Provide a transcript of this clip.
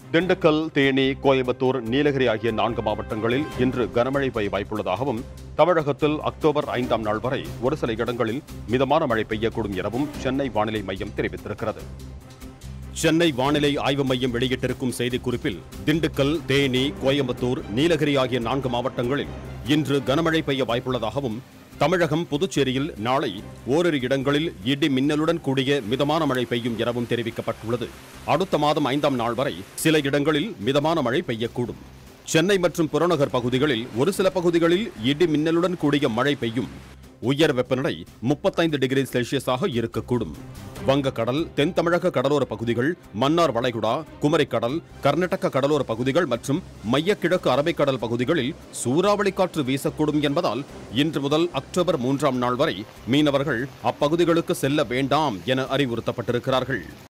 திண்டுக்கல் தேனி கோயம்புத்தூர் நீலகிரி ஆகிய நான்கு மாவட்டங்களில் இன்று கனமழை பெய்ய வாய்ப்புள்ளதாகவும் தமிழகத்தில் அக்டோபர் ஐந்தாம் நாள் வரை ஒரு சில இடங்களில் மிதமான மழை பெய்யக்கூடும் எனவும் சென்னை வானிலை மையம் தெரிவித்திருக்கிறது சென்னை வானிலை ஆய்வு மையம் வெளியிட்டிருக்கும் செய்திக்குறிப்பில் திண்டுக்கல் தேனி கோயம்புத்தூர் நீலகிரி ஆகிய நான்கு மாவட்டங்களில் இன்று கனமழை பெய்ய வாய்ப்புள்ளதாகவும் தமிழகம் புதுச்சேரியில் நாளை ஓரிரு இடங்களில் இடி மின்னலுடன் கூடிய மிதமான மழை பெய்யும் எனவும் தெரிவிக்கப்பட்டுள்ளது அடுத்த மாதம் ஐந்தாம் நாள் வரை சில இடங்களில் மிதமான மழை பெய்யக்கூடும் சென்னை மற்றும் புறநகர் பகுதிகளில் ஒரு சில பகுதிகளில் இடி மின்னலுடன் கூடிய மழை பெய்யும் உயர் வெப்பநிலை முப்பத்தைந்து டிகிரி செல்சியஸாக இருக்கக்கூடும் வங்கக்கடல் தென் தமிழக கடலோர பகுதிகள் மன்னார் வளைகுடா குமரிக்கடல் கர்நாடக கடலோர பகுதிகள் மற்றும் மையக்கிழக்கு அரபிக்கடல் பகுதிகளில் சூறாவளி காற்று வீசக்கூடும் என்பதால் இன்று முதல் அக்டோபர் மூன்றாம் நாள் வரை மீனவர்கள் அப்பகுதிகளுக்கு செல்ல வேண்டாம் என அறிவுறுத்தப்பட்டிருக்கிறார்கள்